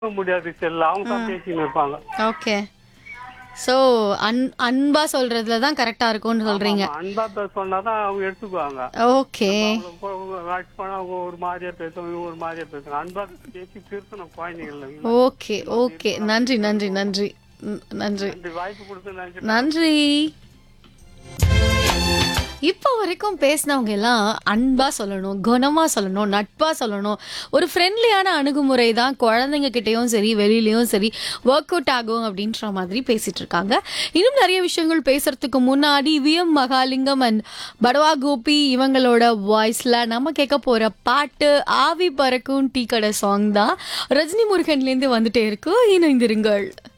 முடியாது செல்ல அவங்க தான் பேசின்னு இருப்பாங்க ஓகே ஸோ அன் அன்பா சொல்றதுல தான் கரெக்டா இருக்கும்னு சொல்றீங்க ஆமா, அன்பா பேச சொன்னாதான் அவங்க எடுத்துக்குவாங்க ஓகே அவங்க போ- அவங்க வாட்ச் பண்ணா அவங்க ஒரு மாதிரியா பேசுவாங்க இவங்க ஒரு மாதிரியா பேசுவாங்க அன்பா பேசி திருத்தணும் குழந்தைகள் ஓகே ஓகே நன்றி நன்றி நன்றி ம், நன்றி இந்த வாய்ப்பு கொடுத்து நன்றி நன்றி இப்போ வரைக்கும் பேசினவங்க எல்லாம் அன்பா சொல்லணும் குணமா சொல்லணும் நட்பா சொல்லணும் ஒரு ஃப்ரெண்ட்லியான அணுகுமுறை தான் குழந்தைங்க கிட்டயும் சரி வெளியிலயும் சரி ஒர்க் அவுட் ஆகும் அப்படின்ற மாதிரி பேசிட்டு இருக்காங்க இன்னும் நிறைய விஷயங்கள் பேசுறதுக்கு முன்னாடி விஎம் மகாலிங்கம் அண்ட் படவா கோபி இவங்களோட வாய்ஸ்ல நம்ம கேட்க போற பாட்டு ஆவி பறக்கும் டீ கடை சாங் தான் ரஜினி முருகன்லேருந்து வந்துட்டே இருக்கு இணைந்திருங்கள்